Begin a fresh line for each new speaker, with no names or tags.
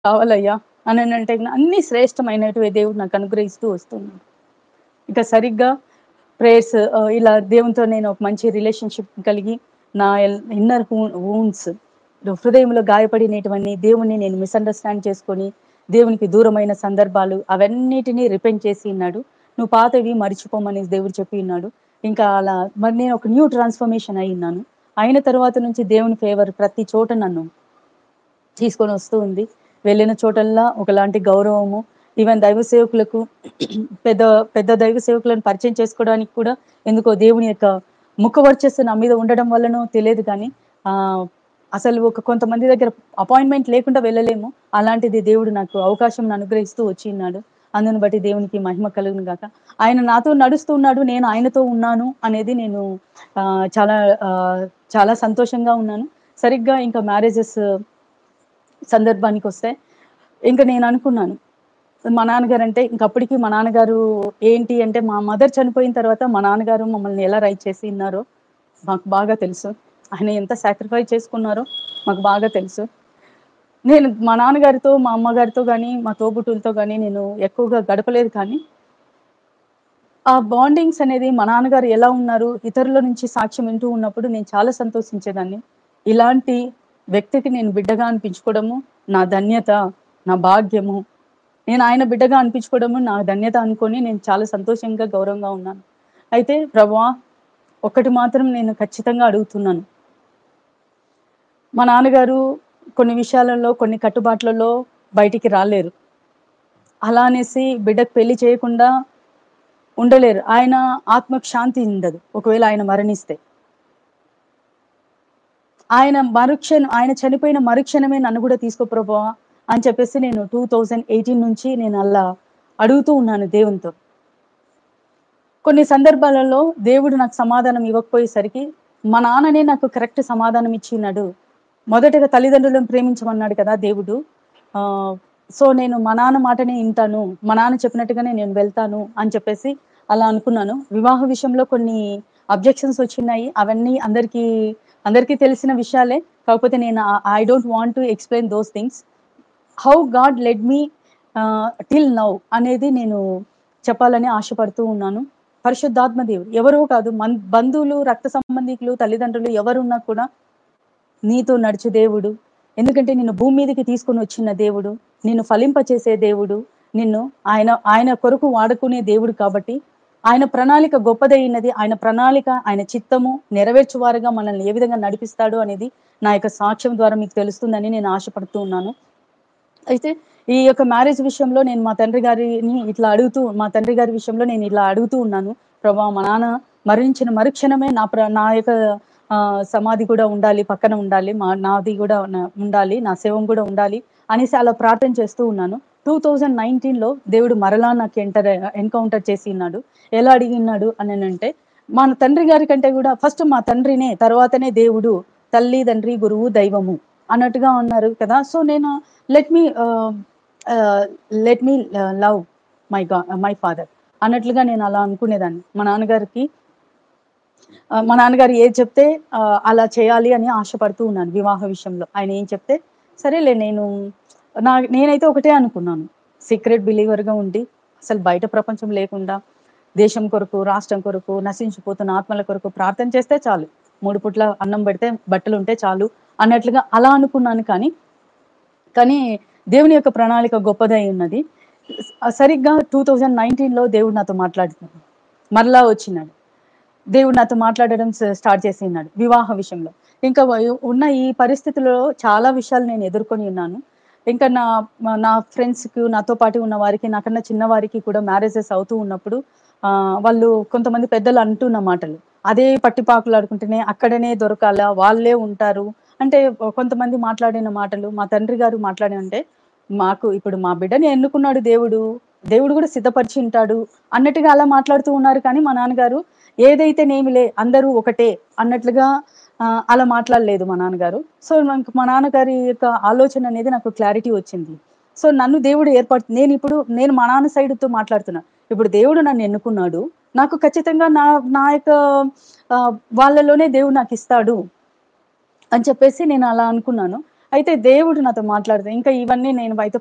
కావాలయ్యా అని అంటే అన్ని శ్రేష్టమైనటువంటి దేవుడు నాకు అనుగ్రహిస్తూ వస్తున్నాడు ఇక సరిగ్గా ప్రేయర్స్ ఇలా దేవునితో నేను ఒక మంచి రిలేషన్షిప్ కలిగి నా ఇన్నర్ వూన్స్ హృదయంలో గాయపడినటువంటి దేవుణ్ణి నేను మిస్అండర్స్టాండ్ చేసుకొని దేవునికి దూరమైన సందర్భాలు అవన్నిటినీ రిపెంట్ చేసి ఉన్నాడు నువ్వు పాతవి మర్చిపోమని దేవుడు చెప్పి ఉన్నాడు ఇంకా అలా మరి నేను ఒక న్యూ ట్రాన్స్ఫర్మేషన్ అయి ఉన్నాను అయిన తర్వాత నుంచి దేవుని ఫేవర్ ప్రతి చోట నన్ను తీసుకొని వస్తూ ఉంది వెళ్ళిన చోటల్లా ఒకలాంటి గౌరవము ఈవెన్ దైవ సేవకులకు పెద్ద పెద్ద దైవ సేవకులను పరిచయం చేసుకోవడానికి కూడా ఎందుకో దేవుని యొక్క ముఖ వర్చస్సు నా మీద ఉండడం వల్లనో తెలియదు కానీ ఆ అసలు ఒక కొంతమంది దగ్గర అపాయింట్మెంట్ లేకుండా వెళ్ళలేము అలాంటిది దేవుడు నాకు అవకాశం అనుగ్రహిస్తూ వచ్చి ఉన్నాడు అందుని బట్టి దేవునికి మహిమ కలుగును గాక ఆయన నాతో నడుస్తూ ఉన్నాడు నేను ఆయనతో ఉన్నాను అనేది నేను ఆ, చాలా ఆ, చాలా సంతోషంగా ఉన్నాను సరిగ్గా ఇంకా మ్యారేజెస్ సందర్భానికి వస్తే ఇంకా నేను అనుకున్నాను మా నాన్నగారు అంటే ఇంకప్పటికి మా నాన్నగారు ఏంటి అంటే మా మదర్ చనిపోయిన తర్వాత మా నాన్నగారు మమ్మల్ని ఎలా రైట్ చేసి ఉన్నారో మాకు బాగా తెలుసు ఆయన ఎంత సాక్రిఫైస్ చేసుకున్నారో మాకు బాగా తెలుసు నేను మా నాన్నగారితో మా అమ్మగారితో కానీ మా తోబుట్టులతో కానీ నేను ఎక్కువగా గడపలేదు కానీ ఆ బాండింగ్స్ అనేది మా నాన్నగారు ఎలా ఉన్నారు ఇతరుల నుంచి సాక్ష్యం వింటూ ఉన్నప్పుడు నేను చాలా సంతోషించేదాన్ని ఇలాంటి వ్యక్తికి నేను బిడ్డగా అనిపించుకోవడము నా ధన్యత నా భాగ్యము నేను ఆయన బిడ్డగా అనిపించుకోవడము నా ధన్యత అనుకొని నేను చాలా సంతోషంగా గౌరవంగా ఉన్నాను అయితే ప్రభా ఒక్కటి మాత్రం నేను ఖచ్చితంగా అడుగుతున్నాను మా నాన్నగారు కొన్ని విషయాలలో కొన్ని కట్టుబాట్లలో బయటికి రాలేరు అలా అనేసి బిడ్డకు పెళ్లి చేయకుండా ఉండలేరు ఆయన ఆత్మకు శాంతి ఉండదు ఒకవేళ ఆయన మరణిస్తే ఆయన మరుక్షణం ఆయన చనిపోయిన మరుక్షణమే నన్ను కూడా తీసుకో ప్రభా అని చెప్పేసి నేను టూ థౌజండ్ ఎయిటీన్ నుంచి నేను అలా అడుగుతూ ఉన్నాను దేవునితో కొన్ని సందర్భాలలో దేవుడు నాకు సమాధానం ఇవ్వకపోయేసరికి మా నాన్ననే నాకు కరెక్ట్ సమాధానం ఇచ్చినాడు మొదటగా తల్లిదండ్రులను ప్రేమించమన్నాడు కదా దేవుడు ఆ సో నేను మా నాన్న మాటనే వింటాను మా నాన్న చెప్పినట్టుగానే నేను వెళ్తాను అని చెప్పేసి అలా అనుకున్నాను వివాహ విషయంలో కొన్ని అబ్జెక్షన్స్ వచ్చినాయి అవన్నీ అందరికీ అందరికీ తెలిసిన విషయాలే కాకపోతే నేను I don't want to explain those things how God led me till now అనేది నేను చెప్పాలని ఆశపడుతూ ఉన్నాను పరిశుద్ధాత్మ దేవుడు ఎవరో కాదు మన్ బంధువులు రక్త సంబంధికులు తల్లిదండ్రులు ఎవరున్నా కూడా నీతో నడిచే దేవుడు ఎందుకంటే నిన్ను భూమి మీదకి తీసుకొని వచ్చిన దేవుడు నిన్ను ఫలింపచేసే దేవుడు నిన్ను ఆయన ఆయన కొరకు వాడుకునే దేవుడు కాబట్టి ఆయన ప్రణాళిక గొప్పదైనది ఆయన ప్రణాళిక ఆయన చిత్తము నెరవేర్చువారుగా మనల్ని ఏ విధంగా నడిపిస్తాడు అనేది నా యొక్క సాక్ష్యం ద్వారా మీకు తెలుస్తుందని నేను ఆశపడుతూ ఉన్నాను అయితే ఈ యొక్క మ్యారేజ్ విషయంలో నేను మా తండ్రి గారిని ఇట్లా అడుగుతూ మా తండ్రి గారి విషయంలో నేను ఇలా అడుగుతూ ఉన్నాను ప్రభా మా నాన్న మరణించిన మరుక్షణమే నా ప్ర నా యొక్క ఆ, సమాధి కూడా ఉండాలి పక్కన ఉండాలి మా నాది కూడా నా- ఉండాలి నా శవం కూడా ఉండాలి అనేసి అలా ప్రార్థన చేస్తూ ఉన్నాను టూ థౌజండ్ నైన్టీన్లో దేవుడు మరలా నాకు ఎంటర్ ఎన్కౌంటర్ చేసి ఉన్నాడు ఎలా అడిగినాడు అని అంటే మా తండ్రి గారి కంటే కూడా ఫస్ట్ మా తండ్రినే తర్వాతనే దేవుడు తల్లి తండ్రి గురువు దైవము అన్నట్టుగా ఉన్నారు కదా సో నేను let me let me love my గా మై ఫాదర్ అన్నట్లుగా నేను అలా అనుకునేదాన్ని మా నాన్నగారికి ఆ, మా నాన్నగారు ఏది చెప్తే ఆ, అలా చేయాలి అని ఆశపడుతూ ఉన్నాను వివాహ విషయంలో ఆయన ఏం చెప్తే సరేలే నేను నా నేనైతే ఒకటే అనుకున్నాను సీక్రెట్ బిలీవర్గా ఉండి అసలు బయట ప్రపంచం లేకుండా దేశం కొరకు రాష్ట్రం కొరకు నశించిపోతున్న ఆత్మల కొరకు ప్రార్థన చేస్తే చాలు మూడు పుట్ల అన్నం పెడితే బట్టలు ఉంటే చాలు అన్నట్లుగా అలా అనుకున్నాను కానీ కానీ దేవుని యొక్క ప్రణాళిక గొప్పదై ఉన్నది స- సరిగ్గా టూ థౌజండ్ నైన్టీన్లో దేవుడు నాతో మాట్లాడుతున్నాడు మరలా వచ్చినాడు దేవుడు నాతో మాట్లాడడం స- స్టార్ట్ చేసి ఉన్నాడు వివాహ విషయంలో ఇంకా వ- ఉన్న ఈ పరిస్థితుల్లో చాలా విషయాలు నేను ఎదుర్కొని ఉన్నాను ఇంకా నా మా- నా ఫ్రెండ్స్కి నాతో పాటు ఉన్న వారికి నాకన్నా చిన్న వారికి కూడా మ్యారేజెస్ అవుతూ ఉన్నప్పుడు ఆ, వాళ్ళు కొంతమంది పెద్దలు అంటున్న మాటలు అదే పట్టిపాకులు ఆడుకుంటేనే అక్కడనే దొరకాలా వాళ్ళే ఉంటారు అంటే కొంతమంది మాట్లాడిన మాటలు మా తండ్రి గారు మాట్లాడి అంటే మాకు ఇప్పుడు మా బిడ్డని ఎన్నుకున్నాడు దేవుడు దేవుడు కూడా సిద్ధపరిచి ఉంటాడు అన్నట్టుగా అలా మాట్లాడుతూ ఉన్నారు కానీ మా నాన్నగారు ఏదైతే నేమిలే అందరూ ఒకటే అన్నట్లుగా ఆ, అలా మాట్లాడలేదు మా నాన్నగారు సో నాకు మా నాన్నగారి యొక్క ఆలోచన అనేది నాకు క్లారిటీ వచ్చింది సో నన్ను దేవుడు ఏర్పడు నేను ఇప్పుడు నేను మా నాన్న సైడ్తో మాట్లాడుతున్నా ఇప్పుడు దేవుడు నన్ను ఎన్నుకున్నాడు నాకు ఖచ్చితంగా నా నా యొక్క ఆ, వాళ్ళలోనే దేవుడు నాకు ఇస్తాడు అని చెప్పేసి నేను అలా అనుకున్నాను అయితే దేవుడు నాతో మాట్లాడితే ఇంకా ఇవన్నీ నేను అయితే